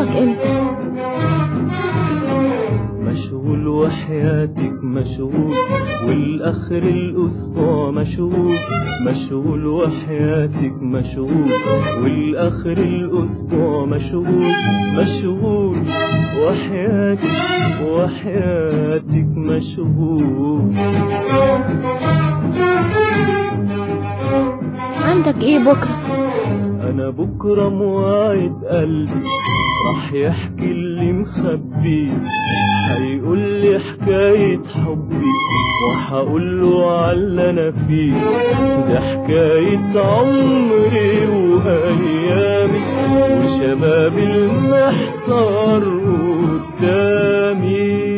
امتى مشغول وحياتك مشغول والآخر الأسبوع مشغول مشغول وحياتك مشغول والآخر الأسبوع مشغول مشغول وحياتك وحياتك مشغول عندك ايه بكرة أنا بكرة مواعد قلبي راح يحكي اللي مخبيه هيقول لي حكاية حبي وهقول له على أنا فيه ده حكاية عمري وأيامي وشبابي المحتار قدامي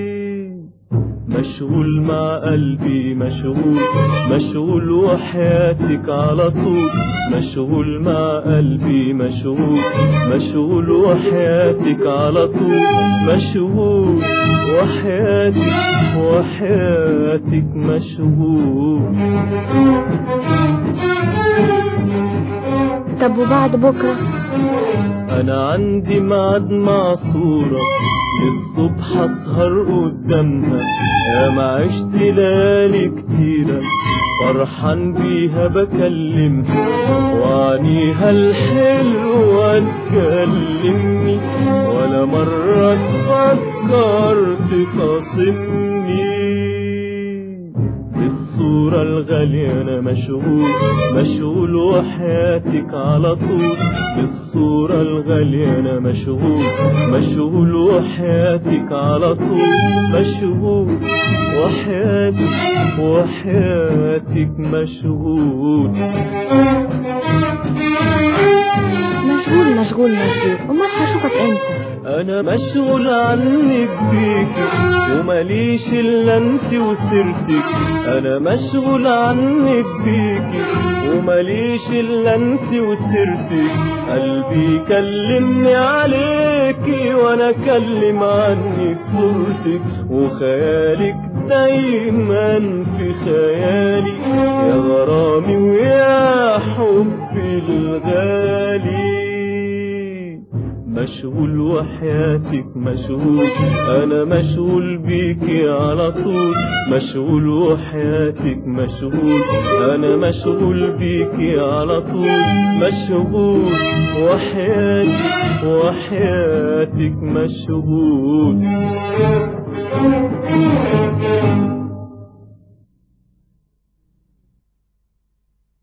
مشغول مع قلبي مشغول مشغول وحياتك على طول مشغول مع قلبي مشغول مشغول وحياتك على طول مشغول وحياتك وحياتك مشغول طب وبعد بكرة انا عندي ميعاد مع صورة للصبح اسهر قدامها يا ما عشت ليالي كتيرة فرحان بيها بكلمها وعنيها الحلوة تكلمني ولا مرة تفكر تخاصمني بالصورة الغالية أنا مشغول مشغول وحياتك على طول بالصورة الغالية أنا مشغول مشغول وحياتك على طول مشغول وحياتك وحياتك مشغول مشغول مشغول مشغول امال هشوفك امتى انا مشغول عنك بيكي ومليش الا انت وسيرتك انا مشغول عنك بيكي ومليش الا انت وسيرتك قلبي كلمني عليكي وانا اكلم عنك صورتك وخيالك دايما في خيالي يا غرامي ويا حبي الغالي مشغول وحياتك مشغول انا مشغول بيكي على طول مشغول وحياتك مشغول انا مشغول بيكي على طول مشغول وحياتك وحياتك مشغول